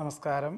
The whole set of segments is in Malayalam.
നമസ്കാരം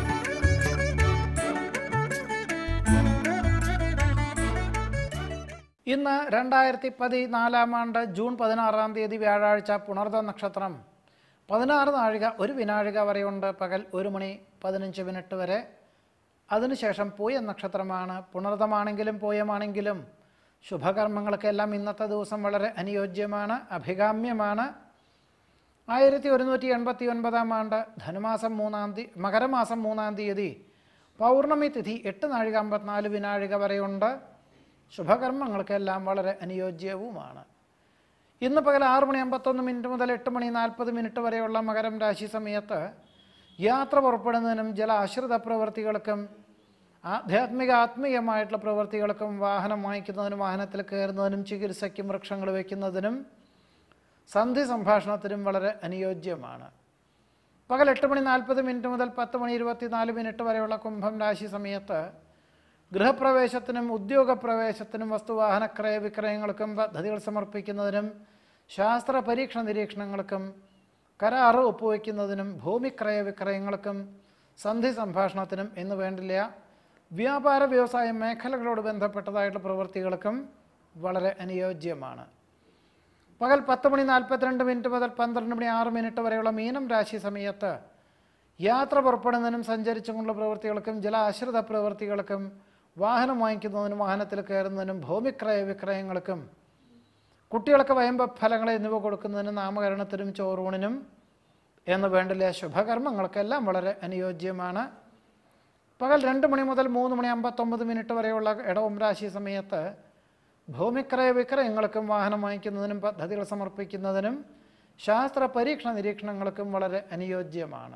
ഇന്ന് രണ്ടായിരത്തി പതിനാലാം ആണ്ട് ജൂൺ പതിനാറാം തീയതി വ്യാഴാഴ്ച പുണർദ നക്ഷത്രം പതിനാറ് നാഴിക ഒരു വിനാഴിക വരെയുണ്ട് പകൽ ഒരു മണി പതിനഞ്ച് മിനിറ്റ് വരെ അതിനുശേഷം പൂയ നക്ഷത്രമാണ് പുണർദമാണെങ്കിലും പൂയമാണെങ്കിലും ശുഭകർമ്മങ്ങൾക്കെല്ലാം ഇന്നത്തെ ദിവസം വളരെ അനുയോജ്യമാണ് അഭികാമ്യമാണ് ആയിരത്തി ഒരുന്നൂറ്റി എൺപത്തി ഒൻപതാം ആണ്ട് ധനുമാസം മൂന്നാം തീയതി മകരമാസം മൂന്നാം തീയതി പൗർണമി തിഥി എട്ട് നാഴിക അമ്പത്തിനാല് വിനാഴിക വരെയുണ്ട് ശുഭകർമ്മങ്ങൾക്കെല്ലാം വളരെ അനുയോജ്യവുമാണ് ഇന്ന് പകൽ ആറ് മണി അമ്പത്തൊന്ന് മിനിറ്റ് മുതൽ എട്ട് മണി നാൽപ്പത് മിനിറ്റ് വരെയുള്ള മകരം രാശി സമയത്ത് യാത്ര പുറപ്പെടുന്നതിനും ജലാശ്രിത പ്രവൃത്തികൾക്കും ആധ്യാത്മിക ആത്മീയമായിട്ടുള്ള പ്രവൃത്തികൾക്കും വാഹനം വാങ്ങിക്കുന്നതിനും വാഹനത്തിൽ കയറുന്നതിനും ചികിത്സയ്ക്കും വൃക്ഷങ്ങൾ വയ്ക്കുന്നതിനും സന്ധി സംഭാഷണത്തിനും വളരെ അനുയോജ്യമാണ് പകൽ എട്ട് മണി നാൽപ്പത് മിനിറ്റ് മുതൽ പത്ത് മണി ഇരുപത്തിനാല് മിനിറ്റ് വരെയുള്ള കുംഭം രാശി സമയത്ത് ഗൃഹപ്രവേശത്തിനും ഉദ്യോഗപ്രവേശത്തിനും വസ്തുവാഹന ക്രയ വിക്രയങ്ങൾക്കും പദ്ധതികൾ സമർപ്പിക്കുന്നതിനും ശാസ്ത്ര പരീക്ഷണ നിരീക്ഷണങ്ങൾക്കും കരാറ് ഒപ്പുവയ്ക്കുന്നതിനും ഭൂമിക്രയ വിക്രയങ്ങൾക്കും സന്ധി സംഭാഷണത്തിനും എന്ന് വേണ്ടില്ല വ്യാപാര വ്യവസായ മേഖലകളോട് ബന്ധപ്പെട്ടതായിട്ടുള്ള പ്രവൃത്തികൾക്കും വളരെ അനുയോജ്യമാണ് പകൽ പത്ത് മണി നാൽപ്പത്തിരണ്ട് മിനിറ്റ് മുതൽ പന്ത്രണ്ട് മണി ആറ് മിനിറ്റ് വരെയുള്ള മീനം രാശി സമയത്ത് യാത്ര പുറപ്പെടുന്നതിനും സഞ്ചരിച്ചുകൊണ്ടുള്ള പ്രവൃത്തികൾക്കും ജലാശ്രിത പ്രവൃത്തികൾക്കും വാഹനം വാങ്ങിക്കുന്നതിനും വാഹനത്തിൽ കയറുന്നതിനും ഭൂമിക്രയ വിക്രയങ്ങൾക്കും കുട്ടികൾക്ക് വയമ്പ ഫലങ്ങൾ എന്നിവ കൊടുക്കുന്നതിനും നാമകരണത്തിനും ചോറൂണിനും എന്ന് വേണ്ടില്ല ശുഭകർമ്മങ്ങൾക്കെല്ലാം വളരെ അനുയോജ്യമാണ് പകൽ രണ്ട് മണി മുതൽ മൂന്ന് മണി അമ്പത്തൊമ്പത് മിനിറ്റ് വരെയുള്ള ഇടവും രാശി സമയത്ത് ഭൂമിക്രയ വിക്രയങ്ങൾക്കും വാഹനം വാങ്ങിക്കുന്നതിനും പദ്ധതികൾ സമർപ്പിക്കുന്നതിനും ശാസ്ത്ര പരീക്ഷണ നിരീക്ഷണങ്ങൾക്കും വളരെ അനുയോജ്യമാണ്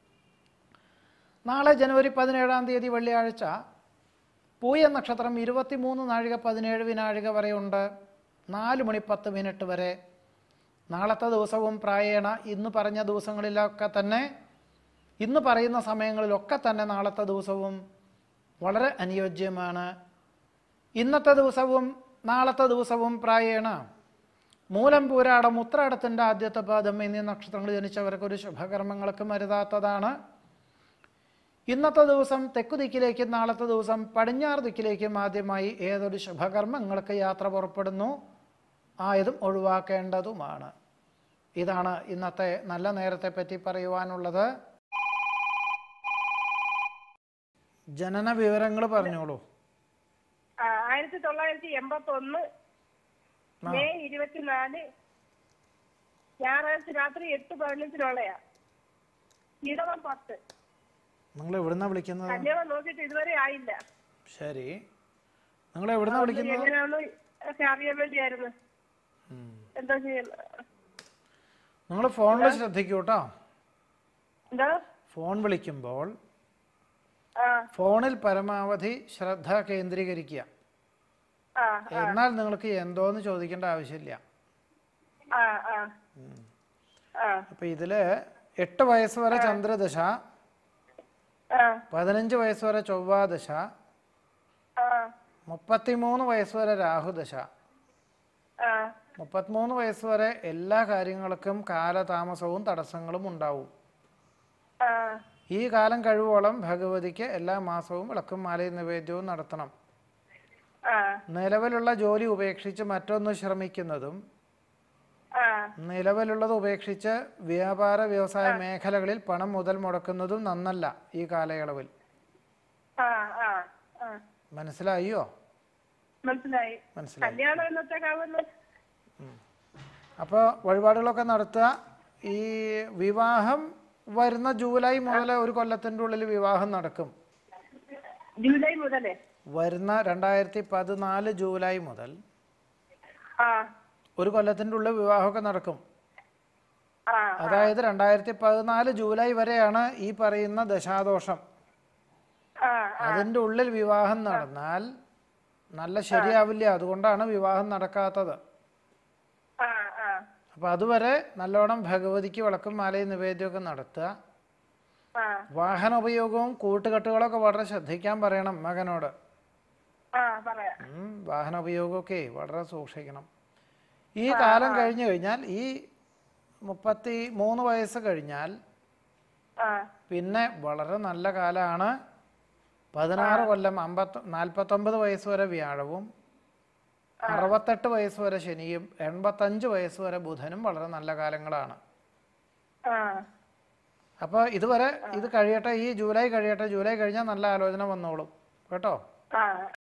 നാളെ ജനുവരി പതിനേഴാം തീയതി വെള്ളിയാഴ്ച പൂയ നക്ഷത്രം ഇരുപത്തിമൂന്ന് നാഴിക പതിനേഴ് വിനാഴിക വരെയുണ്ട് നാല് മണി പത്ത് മിനിറ്റ് വരെ നാളത്തെ ദിവസവും പ്രായേണ ഇന്ന് പറഞ്ഞ ദിവസങ്ങളിലൊക്കെ തന്നെ ഇന്ന് പറയുന്ന സമയങ്ങളിലൊക്കെ തന്നെ നാളത്തെ ദിവസവും വളരെ അനുയോജ്യമാണ് ഇന്നത്തെ ദിവസവും നാളത്തെ ദിവസവും പ്രായേണ മൂലം പൂരാടം ഉത്രാടത്തിൻ്റെ ആദ്യത്തെ പാദം എന്നീ നക്ഷത്രങ്ങൾ ജനിച്ചവർക്ക് ഒരു ശുഭകർമ്മങ്ങൾക്കും അരുതാത്തതാണ് ഇന്നത്തെ ദിവസം തെക്കു ദിക്കിലേക്കും നാളത്തെ ദിവസം പടിഞ്ഞാറ് ദിക്കിലേക്കും ആദ്യമായി ഏതൊരു ശുഭകർമ്മങ്ങൾക്ക് യാത്ര പുറപ്പെടുന്നു ആയതും ഒഴിവാക്കേണ്ടതുമാണ് ഇതാണ് ഇന്നത്തെ നല്ല നേരത്തെ പറ്റി പറയുവാനുള്ളത് ജനന വിവരങ്ങൾ പറഞ്ഞോളൂ ആ, ആയിരത്തി തൊള്ളായിരത്തി എൺപത്തി ഒന്ന് ആ. മെയ് ഇരുപത്തിനാല് ഞായറാഴ്ച രാത്രി എട്ട് പതിനഞ്ചിനുള്ളയാ ഇടവം പത്ത് നിങ്ങൾ എവിടുന്നാ വിളിക്കുന്നത് കല്യാണം നോക്കിയിട്ട് ഇതുവരെ ആയില്ല ശരി നിങ്ങൾ എവിടുന്നാ വിളിക്കുന്നത് എങ്ങനെയാണെന്ന് ഒക്കെ അറിയാൻ വേണ്ടിയായിരുന്നു എന്താ ചെയ്യുന്നത് നിങ്ങൾ ഫോണിൽ ശ്രദ്ധിക്കൂ കേട്ടോ എന്താ ഫോൺ വിളിക്കുമ്പോൾ ആ ഫോണിൽ പരമാവധി ശ്രദ്ധ കേന്ദ്രീകരിക്കുക ആ എന്നാൽ നിങ്ങൾക്ക് എന്തോന്ന് ചോദിക്കേണ്ട ആവശ്യമില്ല ആ ആ ആ അപ്പം ഇതിൽ എട്ട് വയസ്സ് വരെ ചന്ദ്രദശ ആ പതിനഞ്ച് വയസ്സ് വരെ ചൊവ്വാദശ ആ മുപ്പത്തിമൂന്ന് വയസ്സ് വരെ രാഹുദശ ആ മുപ്പത്തിമൂന്ന് വയസ്സ് വരെ എല്ലാ കാര്യങ്ങൾക്കും കാലതാമസവും തടസ്സങ്ങളും ഉണ്ടാവും ആ ഈ കാലം കഴിവോളം ഭഗവതിക്ക് എല്ലാ മാസവും വിളക്കും മാലയും നിവേദ്യവും നടത്തണം ആ നിലവിലുള്ള ജോലി ഉപേക്ഷിച്ച് മറ്റൊന്ന് ശ്രമിക്കുന്നതും ആ നിലവിലുള്ളത് ഉപേക്ഷിച്ച് വ്യാപാര വ്യവസായ മേഖലകളിൽ പണം മുതൽ മുടക്കുന്നതും നന്നല്ല ഈ കാലയളവിൽ ആ ആ ആ മനസ്സിലായോ മനസ്സിലായി മനസ്സിലായി കല്യാണം എന്നത്തേക്കാവുന്നു അപ്പോൾ വഴിപാടുകളൊക്കെ നടത്തുക ഈ വിവാഹം വരുന്ന ജൂലൈ മുതൽ ഒരു കൊല്ലത്തിൻ്റെ ഉള്ളിൽ വിവാഹം നടക്കും ജൂലൈ മുതലേ വരുന്ന രണ്ടായിരത്തി പതിനാല് ജൂലൈ മുതൽ ആ ഒരു കൊല്ലത്തിൻ്റെ ഉള്ളിൽ വിവാഹമൊക്കെ നടക്കും ആ അതായത് രണ്ടായിരത്തി പതിനാല് ജൂലൈ വരെയാണ് ഈ പറയുന്ന ദശാദോഷം ആ അതിൻ്റെ ഉള്ളിൽ വിവാഹം നടന്നാൽ നല്ല ശരിയാവില്ല അതുകൊണ്ടാണ് വിവാഹം നടക്കാത്തത് ആ ആ അപ്പോൾ അതുവരെ നല്ലോണം ഭഗവതിക്ക് വിളക്കും മാലയും നിവേദ്യമൊക്കെ നടത്തുക ആ വാഹന ഉപയോഗവും കൂട്ടുകെട്ടുകളൊക്കെ വളരെ ശ്രദ്ധിക്കാൻ പറയണം മകനോട് ആ പറയാം ഉം, വാഹന ഉപയോഗമൊക്കെ വളരെ സൂക്ഷിക്കണം ഈ കാലം കഴിഞ്ഞു കഴിഞ്ഞാൽ ഈ മുപ്പത്തി മൂന്ന് വയസ്സ് കഴിഞ്ഞാൽ ആ പിന്നെ വളരെ നല്ല കാലമാണ് പതിനാറ് കൊല്ലം അമ്പത്തി നാൽപ്പത്തൊമ്പത് വയസ്സ് വരെ വ്യാഴവും അറുപത്തെട്ട് വയസ്സ് വരെ ശനിയും എൺപത്തഞ്ച് വയസ്സ് വരെ ബുധനും വളരെ നല്ല കാലങ്ങളാണ് ആ അപ്പോൾ ഇതുവരെ ഇത് കഴിയട്ടെ ഈ ജൂലൈ കഴിയട്ടെ ജൂലൈ കഴിഞ്ഞാൽ നല്ല ആലോചന വന്നോളും കേട്ടോ ആ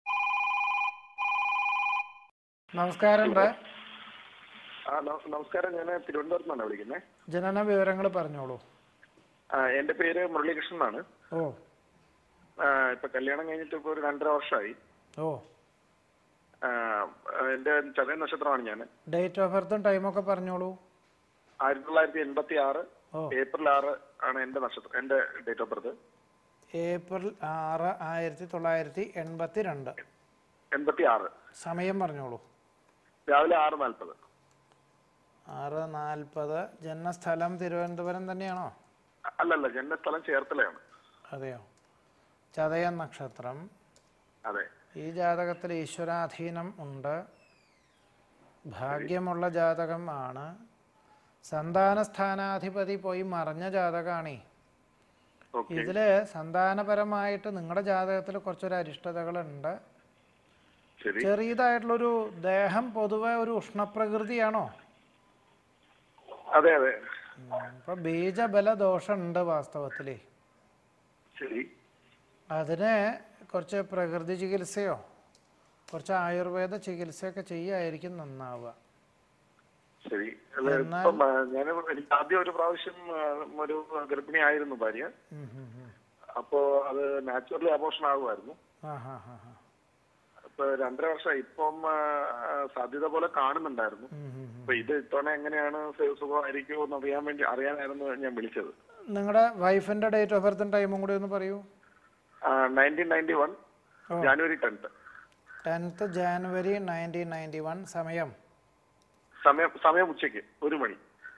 നമസ്കാരമുണ്ട് ആ നമ- നമസ്കാരം ഞാൻ തിരുവനന്തപുരത്ത് നിന്നാണ് വിളിക്കുന്നത് ജനന വിവരങ്ങൾ പറഞ്ഞോളൂ എന്റെ പേര് മുരളീകൃഷ്ണൻ എന്നാണ് ഓ ആ, ഇപ്പൊ കല്യാണം കഴിഞ്ഞിട്ട് ഇപ്പൊ ഒരു രണ്ടര വർഷമായി ഓ ആ, എന്റെ ചതയ നക്ഷത്രമാണ് ഞാൻ ഡേറ്റ് ഓഫ് ബർത്തും ടൈമൊക്കെ പറഞ്ഞോളൂ ആയിരത്തി തൊള്ളായിരത്തി എൺപത്തി ആറ് ഓ ഏപ്രിൽ ആറ് ആണ് എന്റെ നക്ഷത്രം എന്റെ ഡേറ്റ് ഓഫ് ബർത്ത് ഏപ്രിൽ ആറ് ആയിരത്തി തൊള്ളായിരത്തി എൺപത്തി രണ്ട് എൺപത്തി ആറ് സമയം പറഞ്ഞോളൂ രാവിലെ ആറ് നാൽപ്പത് ആറ് നാൽപ്പത് ജന്മസ്ഥലം തിരുവനന്തപുരം തന്നെയാണോ അല്ലല്ല ജന്മസ്ഥലം ചേർത്തലയാണ് അതെയോ ചതയ നക്ഷത്രം അതെ ഈ ജാതകത്തിൽ ഈശ്വരാധീനം ഉണ്ട് ഭാഗ്യമുള്ള ജാതകം ആണ് സന്താന സ്ഥാനാധിപതി പോയി മറഞ്ഞ ജാതകമാണേ ഓക്കെ ഇതില് സന്താനപരമായിട്ട് നിങ്ങളുടെ ജാതകത്തിൽ കുറച്ചൊരു അരിഷ്ടതകളുണ്ട് ശരി ചെറിയതായിട്ടുള്ളൊരു ദേഹം പൊതുവെ ഒരു ഉഷ്ണപ്രകൃതിയാണോ അതെ അതെ അപ്പൊ ബീജബല ദോഷമുണ്ട് വാസ്തവത്തില് ശരി അതിന് കുറച്ച് പ്രകൃതി ചികിത്സയോ കുറച്ച് ആയുർവേദ ചികിത്സയൊക്കെ ചെയ്യായിരിക്കും നന്നാവുക ശരി അല്ല, ഇപ്പം ആ, ഞാൻ എനിക്ക് ആദ്യം ഒരു പ്രാവശ്യം ആ, ഒരു ഗർഭിണി ആയിരുന്നു ഭാര്യ ഉം ഉം ഉം. അപ്പോ അത് നാച്ചുറലി അബോഷൻ ആകുമായിരുന്നു ആ ഹാ ഹാ ഹാ ഇപ്പൊ രണ്ടര വർഷം ഇപ്പം ആ, ആ, സാധ്യത പോലെ കാണുന്നുണ്ടായിരുന്നു ഉം ഉം ഉം. അപ്പൊ ഇത് ഇത്തവണ എങ്ങനെയാണ് സു- സുഖമായിരിക്കുമോ എന്ന് അറിയാൻ വേണ്ടി അറിയാനായിരുന്നു ഞാൻ വിളിച്ചത് നിങ്ങളുടെ വൈഫിന്റെ ഡേറ്റ് ഓഫ് ബർത്തും ടൈമും കൂടി ഒന്ന് പറയൂ നയൻറ്റീൻ നയൻറ്റി വൺ ഓ. January tenth tenth January nineteen ninety one സമയം സമയം സമയം ഉച്ചയ്ക്ക് ഒരു മണി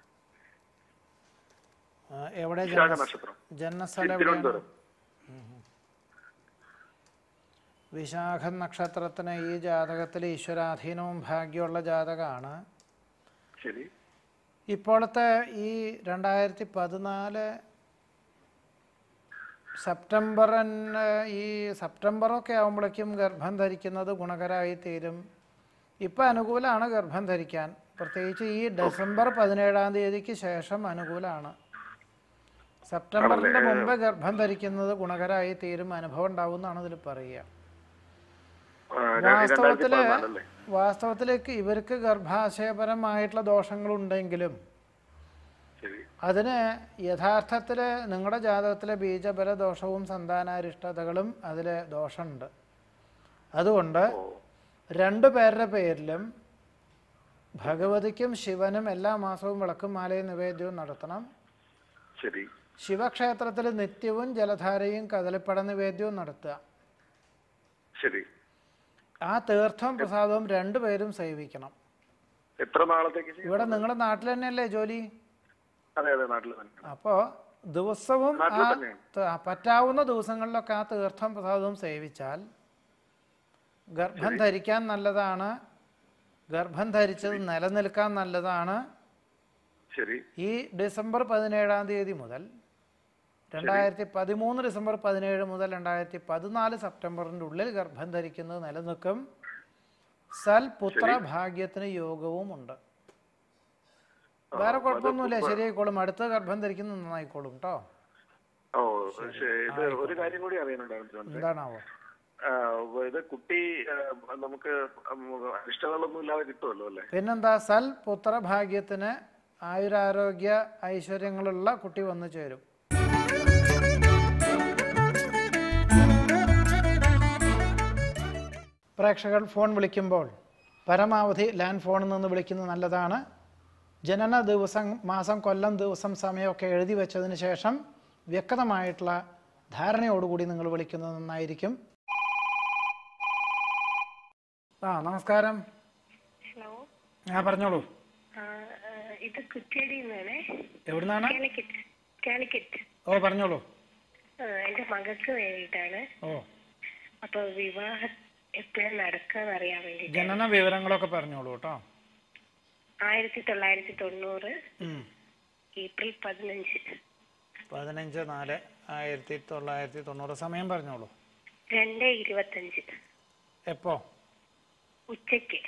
ആ, എവിടെ വിശാഖ ജന്മ നക്ഷത്രം ജന്മസ്ഥലം എവിടെയാണ് തിരുവനന്തപുരം വിശാഖം നക്ഷത്രത്തിന് ഈ ജാതകത്തിൽ ഈശ്വരാധീനവും ഭാഗ്യമുള്ള ജാതകമാണ് ശരി ഇപ്പോഴത്തെ ഈ രണ്ടായിരത്തി പതിനാല് സെപ്റ്റംബറിന് ഈ സെപ്റ്റംബറൊക്കെ ആകുമ്പോഴേക്കും ഗർഭം ധരിക്കുന്നത് ഗുണകരമായി തീരും ഇപ്പം അനുകൂലമാണ് ഗർഭം ധരിക്കാൻ പ്രത്യേകിച്ച് ഈ ഡിസംബർ പതിനേഴാം തീയതിക്ക് ശേഷം അനുകൂലമാണ് സെപ്റ്റംബറിൻ്റെ മുമ്പ് ഗർഭം ധരിക്കുന്നത് ഗുണകരമായി തീരും അനുഭവം ഉണ്ടാവും എന്നാണ് ഇതിൽ പറയുക ആ, രണ്ടായിരത്തി വാസ്തവത്തില് പതിനാലല്ലേ വാസ്തവത്തിലേക്ക് ഇവർക്ക് ഗർഭാശയപരമായിട്ടുള്ള ദോഷങ്ങളുണ്ടെങ്കിലും ശരി അതിന് യഥാർത്ഥത്തിൽ നിങ്ങളുടെ ജാതകത്തിലെ ബീജബല ദോഷവും സന്താനാരിഷ്ടതകളും അതിൽ ദോഷമുണ്ട് അതുകൊണ്ട് ഓ രണ്ടു പേരുടെ പേരിലും ഭഗവതിക്കും ശിവനും എല്ലാ മാസവും വിളക്കും മാലയും നിവേദ്യവും നടത്തണം ശരി ശിവക്ഷേത്രത്തിൽ നിത്യവും ജലധാരയും കദളിപ്പട നിവേദ്യവും നടത്തുക ശരി ആ തീർത്ഥവും പ്രസാദവും രണ്ടുപേരും സേവിക്കണം എത്ര നാളത്തേക്ക് ചെയ്യും? ഇവിടെ നിങ്ങളുടെ നാട്ടിൽ തന്നെയല്ലേ ജോലി അതെ അതെ നാട്ടിൽ തന്നെ അപ്പോൾ ദിവസവും ആ നാട്ടിൽ തന്നെയാണ്. ത- പറ്റാവുന്ന ദിവസങ്ങളിലൊക്കെ ആ തീർത്ഥം പ്രസാദവും സേവിച്ചാൽ ഗർഭം ധരിക്കാൻ നല്ലതാണ് ഗർഭം ധരിച്ചത് നിലനിൽക്കാൻ നല്ലതാണ് ശരി ഈ ഡിസംബർ പതിനേഴാം തീയതി മുതൽ രണ്ടായിരത്തി പതിമൂന്ന് ഡിസംബർ പതിനേഴ് മുതൽ രണ്ടായിരത്തി പതിനാല് സെപ്റ്റംബറിൻ്റെ ഉള്ളിൽ ഗർഭം ധരിക്കുന്നത് നിലനിൽക്കും സൽപുത്ര ഭാഗ്യത്തിന് യോഗവും ഉണ്ട് വേറെ കുഴപ്പമൊന്നുമില്ല ശരിയായിക്കോളും അടുത്ത ഗർഭം ധരിക്കുന്നത് നന്നായിക്കോളും കേട്ടോ ഓ ശരി ഇത് ഒരു കാര്യം കൂടി അറിയാനുണ്ടായിരുന്നു ജോൺസൺ. എന്താണാവോ ആ, ഇത് കുട്ടി ആ, നമുക്ക് ഇഷ്ടങ്ങളൊന്നും ഇല്ലാതെ കിട്ടുമല്ലോ അല്ലേ പിന്നെന്താ സൽ പുത്ര ഭാഗ്യത്തിന് ആയുരാരോഗ്യ ഐശ്വര്യങ്ങളുള്ള കുട്ടി വന്നു ചേരും പ്രേക്ഷകർ ഫോൺ വിളിക്കുമ്പോൾ പരമാവധി ലാൻഡ് ഫോണിൽ നിന്ന് വിളിക്കുന്നത് നല്ലതാണ് ജനന ദിവസം മാസം കൊല്ലം ദിവസം സമയമൊക്കെ എഴുതി വെച്ചതിന് ശേഷം വ്യക്തമായിട്ടുള്ള ധാരണയോടുകൂടി നിങ്ങൾ വിളിക്കുന്നത് നന്നായിരിക്കും ആ നമസ്കാരം ഹലോ ആ പറഞ്ഞോളൂ ആ, ആ, ഇത് കുറ്റിയടി നിന്നാണേ എവിടുന്നാണ് കാലിക്കറ്റ് കാലിക്കറ്റ് ഓ പറഞ്ഞോളൂ ആ, എന്റെ മകൾക്ക് വേണ്ടിയിട്ടാണ് ഓ അപ്പൊ വിവാഹം എപ്പോഴും നടക്കാന്ന് അറിയാൻ വേണ്ടി ജനന വിവരങ്ങളൊക്കെ പറഞ്ഞോളൂ കേട്ടോ ആയിരത്തി തൊള്ളായിരത്തി തൊണ്ണൂറ് ഉം. ഏപ്രിൽ പതിനഞ്ച് പതിനഞ്ച് നാല് ആയിരത്തി തൊള്ളായിരത്തി തൊണ്ണൂറ് സമയം പറഞ്ഞോളൂ രണ്ട് ഇരുപത്തഞ്ച് എപ്പോ ഉച്ചയ്ക്ക്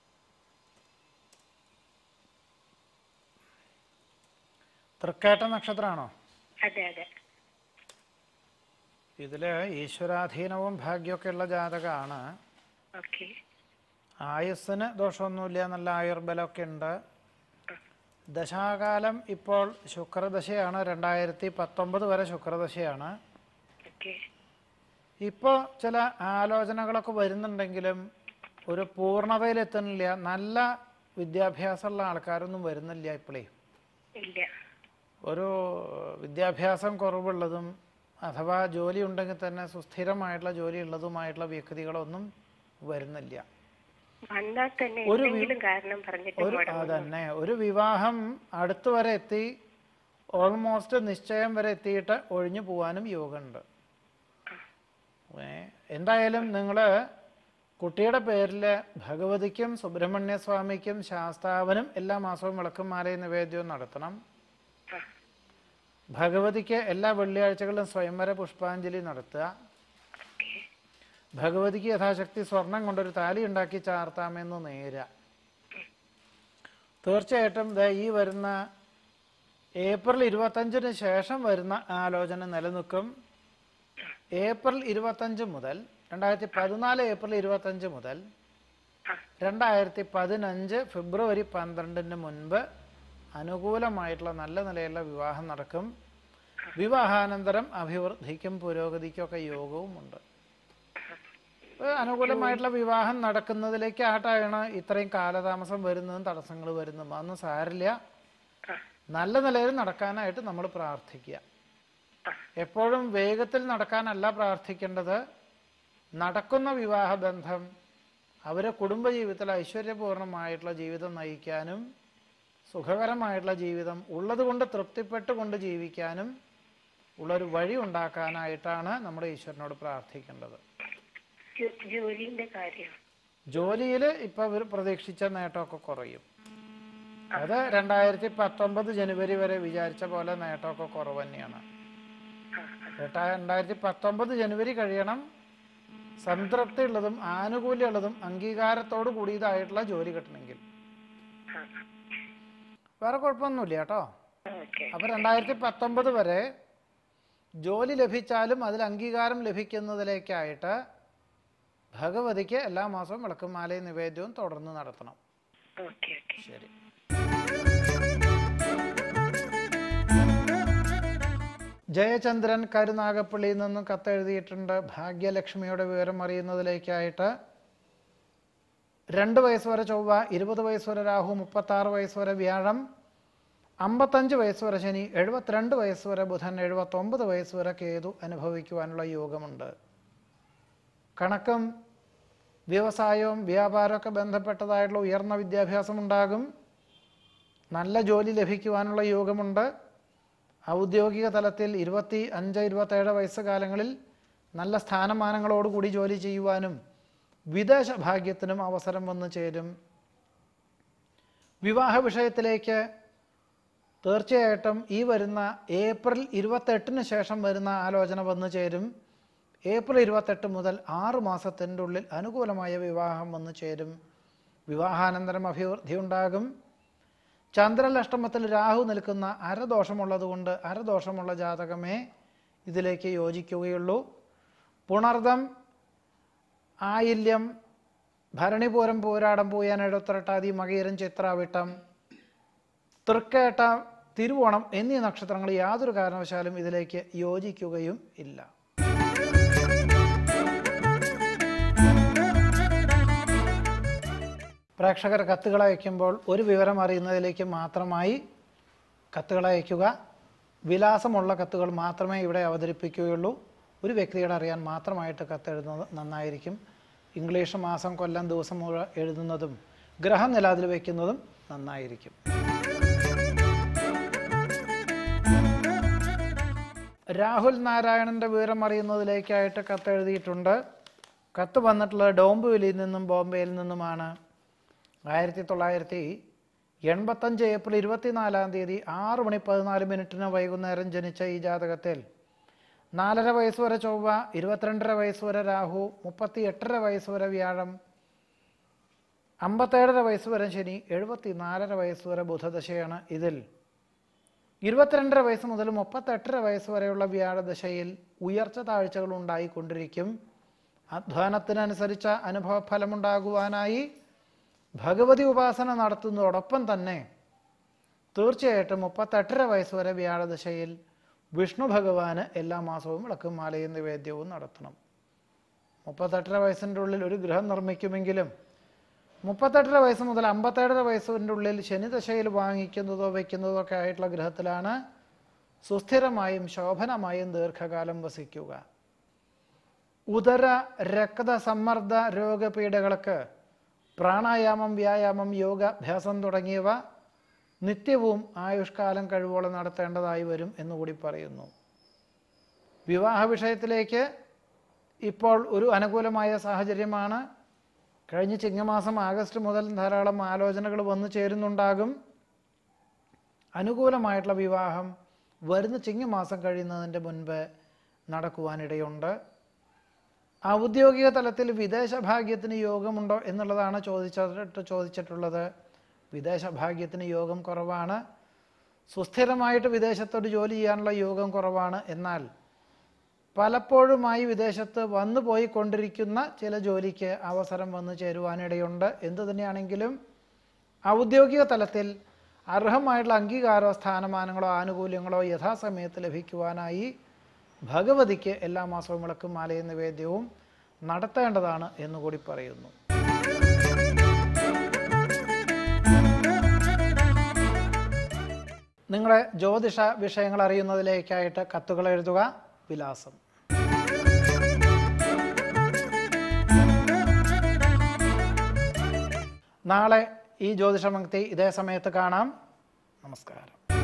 തൃക്കേട്ട നക്ഷത്രമാണോ അതെ അതെ ഇതില് ഈശ്വരാധീനവും ഭാഗ്യമൊക്കെ ഉള്ള ജാതകമാണ് ഓക്കെ ആയുസ്സിന് ദോഷമൊന്നുമില്ല നല്ല ആയുർബലമൊക്കെ ഉണ്ട് ദശാകാലം ഇപ്പോൾ ശുക്രദശയാണ് രണ്ടായിരത്തി പത്തൊമ്പത് വരെ ശുക്രദശയാണ് ഓക്കെ ഇപ്പോൾ ചില ആലോചനകളൊക്കെ വരുന്നുണ്ടെങ്കിലും ഒരു പൂർണ്ണതയിലെത്തുന്നില്ല നല്ല വിദ്യാഭ്യാസമുള്ള ആൾക്കാരൊന്നും വരുന്നില്ല ഇപ്പോഴേ ഇല്ല ഒരു വിദ്യാഭ്യാസം കുറവുള്ളതും അഥവാ ജോലി ഉണ്ടെങ്കിൽ തന്നെ സുസ്ഥിരമായിട്ടുള്ള ജോലി ഉള്ളതുമായിട്ടുള്ള വ്യക്തികളൊന്നും വരുന്നില്ല വന്നാൽ തന്നെ ഒരു വി- എന്തെങ്കിലും കാരണം പറഞ്ഞിട്ട് ഒരു മുടങ്ങുന്നു. അതന്നെ ഒരു വിവാഹം അടുത്ത് വരെ എത്തി ഓൾമോസ്റ്റ് നിശ്ചയം വരെ എത്തിയിട്ട് ഒഴിഞ്ഞു പോകാനും യോഗമുണ്ട് ഏ, എന്തായാലും നിങ്ങൾ കുട്ടിയുടെ പേരിൽ ഭഗവതിക്കും സുബ്രഹ്മണ്യ സ്വാമിക്കും ശാസ്താവനും എല്ലാ മാസവും വിളക്കും മാലയും നിവേദ്യവും നടത്തണം ആ, ഭഗവതിക്ക് എല്ലാ വെള്ളിയാഴ്ചകളിലും സ്വയംവര പുഷ്പാഞ്ജലി നടത്തുക ഓക്കെ ഭഗവതിക്ക് യഥാശക്തി സ്വർണം കൊണ്ടൊരു താലി ഉണ്ടാക്കി ചാർത്താമെന്ന് നേരുക തീർച്ചയായിട്ടും ദേ ഈ വരുന്ന ഏപ്രിൽ ഇരുപത്തഞ്ചിന് ശേഷം വരുന്ന ആലോചന നിലനിൽക്കും ഏപ്രിൽ ഇരുപത്തഞ്ച് മുതൽ രണ്ടായിരത്തി പതിനാല് ഏപ്രിൽ ഇരുപത്തഞ്ച് മുതൽ ആ. രണ്ടായിരത്തി പതിനഞ്ച് ഫെബ്രുവരി പന്ത്രണ്ടിന് മുൻപ് അനുകൂലമായിട്ടുള്ള നല്ല നിലയിലുള്ള വിവാഹം നടക്കും വിവാഹാനന്തരം അഭിവൃദ്ധിക്കും പുരോഗതിക്കും ഒക്കെ യോഗവുമുണ്ട് ഏഹ് അനുകൂലമായിട്ടുള്ള വിവാഹം നടക്കുന്നതിലേക്ക് ആട്ടാണ് ഇത്രയും കാലതാമസം വരുന്നതും തടസ്സങ്ങൾ വരുന്നതും അതൊന്നും സാരില്ല ആ, നല്ല നിലയിൽ നടക്കാനായിട്ട് നമ്മൾ പ്രാർത്ഥിക്കുക എപ്പോഴും വേഗത്തിൽ നടക്കാനല്ല പ്രാർത്ഥിക്കേണ്ടത് നടക്കുന്ന വിവാഹബന്ധം അവരെ കുടുംബജീവിതത്തിൽ ഐശ്വര്യപൂർണമായിട്ടുള്ള ജീവിതം നയിക്കാനും സുഖകരമായിട്ടുള്ള ജീവിതം ഉള്ളതുകൊണ്ട് തൃപ്തിപ്പെട്ടുകൊണ്ട് ജീവിക്കാനും ഉള്ളൊരു വഴി ഉണ്ടാക്കാനായിട്ടാണ് നമ്മുടെ ഈശ്വരനോട് പ്രാർത്ഥിക്കേണ്ടത് ജോ- ജോലിന്റെ കാര്യം ജോലിയിൽ ഇപ്പൊ ഇവർ പ്രതീക്ഷിച്ച നേട്ടമൊക്കെ കുറയും അത് രണ്ടായിരത്തി പത്തൊമ്പത് ജനുവരി വരെ വിചാരിച്ച പോലെ നേട്ടമൊക്കെ കുറവ് തന്നെയാണ് രണ്ടാ- രണ്ടായിരത്തി പത്തൊമ്പത് ജനുവരി കഴിയണം സംതൃപ്തി ഉള്ളതും ആനുകൂല്യമുള്ളതും അംഗീകാരത്തോട് കൂടിയതായിട്ടുള്ള ജോലി കിട്ടണമെങ്കിൽ ആ, വേറെ കുഴപ്പമൊന്നുമില്ല കേട്ടോ ഓക്കെ അപ്പൊ രണ്ടായിരത്തി പത്തൊമ്പത് വരെ ജോലി ലഭിച്ചാലും അതിൽ അംഗീകാരം ലഭിക്കുന്നതിലേക്കായിട്ട് ഭഗവതിക്ക് എല്ലാ മാസവും വിളക്കും മാലയും നിവേദ്യവും തുടർന്ന് നടത്തണം ഓക്കെ ഓക്കെ ശരി ജയചന്ദ്രൻ കരുനാഗപ്പള്ളിയിൽ നിന്നും കത്തെഴുതിയിട്ടുണ്ട് ഭാഗ്യലക്ഷ്മിയുടെ വിവരം അറിയുന്നതിലേക്കായിട്ട് രണ്ട് വയസ്സ് വരെ ചൊവ്വ ഇരുപത് വയസ്സ് വരെ രാഹു മുപ്പത്താറ് വയസ്സ് വരെ വ്യാഴം അമ്പത്തഞ്ച് വയസ്സ് വരെ ശനി എഴുപത്തിരണ്ട് വയസ്സ് വരെ ബുധൻ എഴുപത്തൊമ്പത് വയസ്സ് വരെ കേതു അനുഭവിക്കുവാനുള്ള യോഗമുണ്ട് കണക്കും വ്യവസായവും വ്യാപാരമൊക്കെ ബന്ധപ്പെട്ടതായിട്ടുള്ള ഉയർന്ന വിദ്യാഭ്യാസം ഉണ്ടാകും നല്ല ജോലി ലഭിക്കുവാനുള്ള യോഗമുണ്ട് ഔദ്യോഗിക തലത്തിൽ ഇരുപത്തി അഞ്ച് ഇരുപത്തേഴ് വയസ്സ് കാലങ്ങളിൽ നല്ല സ്ഥാനമാനങ്ങളോടുകൂടി ജോലി ചെയ്യുവാനും വിദേശ ഭാഗ്യത്തിനും അവസരം വന്നു ചേരും വിവാഹ വിഷയത്തിലേക്ക് തീർച്ചയായിട്ടും ഈ വരുന്ന ഏപ്രിൽ ഇരുപത്തെട്ടിന് ശേഷം വരുന്ന ആലോചന വന്നു ചേരും ഏപ്രിൽ ഇരുപത്തെട്ട് മുതൽ ആറ് മാസത്തിൻ്റെ ഉള്ളിൽ അനുകൂലമായ വിവാഹം വന്നു ചേരും വിവാഹാനന്തരം അഭിവൃദ്ധി ഉണ്ടാകും ചന്ദ്രലഷ്ടമത്തിൽ രാഹു നിൽക്കുന്ന അരദോഷമുള്ളതുകൊണ്ട് അരദോഷമുള്ള ജാതകമേ ഇതിലേക്ക് യോജിക്കുകയുള്ളൂ പുണർദം ആയില്യം ഭരണിപൂരം പൂരാടം പൂയാൻ എഴുത്തരട്ടാതി മകീരം ചിത്രാവിട്ടം തൃക്കേട്ട തിരുവോണം എന്നീ നക്ഷത്രങ്ങൾ യാതൊരു കാരണവശാലും ഇതിലേക്ക് യോജിക്കുകയും ഇല്ല പ്രേക്ഷകർ കത്തുകൾ അയക്കുമ്പോൾ ഒരു വിവരം അറിയുന്നതിലേക്ക് മാത്രമായി കത്തുകൾ അയക്കുക വിലാസമുള്ള കത്തുകൾ മാത്രമേ ഇവിടെ അവതരിപ്പിക്കുകയുള്ളൂ ഒരു വ്യക്തിയുടെ അറിയാൻ മാത്രമായിട്ട് കത്തെഴുതുന്നത് നന്നായിരിക്കും ഇംഗ്ലീഷ് മാസം കൊല്ലം ദിവസം മുഴുവൻ എഴുതുന്നതും ഗ്രഹനില അതിൽ വയ്ക്കുന്നതും നന്നായിരിക്കും രാഹുൽ നാരായണൻ്റെ വിവരം അറിയുന്നതിലേക്കായിട്ട് കത്തെഴുതിയിട്ടുണ്ട് കത്ത് വന്നിട്ടുള്ളത് ഡോംബുവിലിൽ നിന്നും ബോംബെയിൽ നിന്നുമാണ് ആയിരത്തി തൊള്ളായിരത്തി എൺപത്തഞ്ച് ഏപ്രിൽ ഇരുപത്തിനാലാം തീയതി ആറ് മണി പതിനാല് മിനിറ്റിന് വൈകുന്നേരം ജനിച്ച ഈ ജാതകത്തിൽ നാലര വയസ്സ് വരെ ചൊവ്വ ഇരുപത്തിരണ്ടര വയസ്സ് വരെ രാഹു മുപ്പത്തി എട്ടര വയസ്സ് വരെ വ്യാഴം അമ്പത്തേഴര വയസ്സ് വരെ ശനി എഴുപത്തി നാലര വയസ്സ് വരെ ബുധദശയാണ് ഇതിൽ ഇരുപത്തിരണ്ടര വയസ്സ് മുതൽ മുപ്പത്തെട്ടര വയസ്സ് വരെയുള്ള വ്യാഴദശയിൽ ഉയർച്ച താഴ്ചകൾ ഉണ്ടായിക്കൊണ്ടിരിക്കും അധ്വാനത്തിനനുസരിച്ച അനുഭവഫലമുണ്ടാകുവാനായി ഭഗവതി ഉപാസന നടത്തുന്നതോടൊപ്പം തന്നെ തീർച്ചയായിട്ടും മുപ്പത്തെട്ടര വയസ്സ് വരെ വ്യാഴദശയിൽ വിഷ്ണു ഭഗവാന് എല്ലാ മാസവും വിളക്കും മാലയും നിവേദ്യവും നടത്തണം മുപ്പത്തെട്ടര വയസ്സിൻ്റെ ഉള്ളിൽ ഒരു ഗൃഹം നിർമ്മിക്കുമെങ്കിലും മുപ്പത്തെട്ടര വയസ്സ് മുതൽ അമ്പത്തേഴര വയസ്സിൻ്റെ ഉള്ളിൽ ശനിദശയിൽ വാങ്ങിക്കുന്നതോ വയ്ക്കുന്നതോ ഒക്കെ ആയിട്ടുള്ള ഗൃഹത്തിലാണ് സുസ്ഥിരമായും ശോഭനമായും ദീർഘകാലം വസിക്കുക ഉദര രക്തസമ്മർദ്ദ രോഗപീഠകൾക്ക് പ്രാണായാമം വ്യായാമം യോഗ അഭ്യാസം തുടങ്ങിയവ നിത്യവും ആയുഷ്കാലം കഴിവോളം നടത്തേണ്ടതായി വരും എന്നുകൂടി പറയുന്നു വിവാഹ വിഷയത്തിലേക്ക് ഇപ്പോൾ ഒരു അനുകൂലമായ സാഹചര്യമാണ് കഴിഞ്ഞ ചിങ്ങമാസം ആഗസ്റ്റ് മുതൽ ധാരാളം ആലോചനകൾ വന്നു ചേരുന്നുണ്ടാകും അനുകൂലമായിട്ടുള്ള വിവാഹം വരുന്ന ചിങ്ങമാസം കഴിയുന്നതിൻ്റെ മുൻപ് നടക്കുവാനിടയുണ്ട് ഔദ്യോഗിക തലത്തിൽ വിദേശ ഭാഗ്യത്തിന് യോഗമുണ്ടോ എന്നുള്ളതാണ് ചോദിച്ചിട്ട് ചോദിച്ചിട്ടുള്ളത് വിദേശ ഭാഗ്യത്തിന് യോഗം കുറവാണ് സുസ്ഥിരമായിട്ട് വിദേശത്തോട് ജോലി ചെയ്യാനുള്ള യോഗം കുറവാണ് എന്നാൽ പലപ്പോഴുമായി വിദേശത്ത് വന്നു പോയിക്കൊണ്ടിരിക്കുന്ന ചില ജോലിക്ക് അവസരം വന്നു ചേരുവാനിടയുണ്ട് എന്തു തന്നെയാണെങ്കിലും ഔദ്യോഗിക തലത്തിൽ അർഹമായിട്ടുള്ള അംഗീകാരോ സ്ഥാനമാനങ്ങളോ ആനുകൂല്യങ്ങളോ യഥാസമയത്ത് ലഭിക്കുവാനായി ഭഗവതിക്ക് എല്ലാ മാസവും വിളക്കും മാലയും നിവേദ്യവും നടത്തേണ്ടതാണ് എന്നുകൂടി പറയുന്നു നിങ്ങളുടെ ജ്യോതിഷ വിഷയങ്ങൾ അറിയുന്നതിലേക്കായിട്ട് കത്തുകൾ എഴുതുക വിലാസം നാളെ ഈ ജ്യോതിഷമക്തി ഇതേ സമയത്ത് കാണാം നമസ്കാരം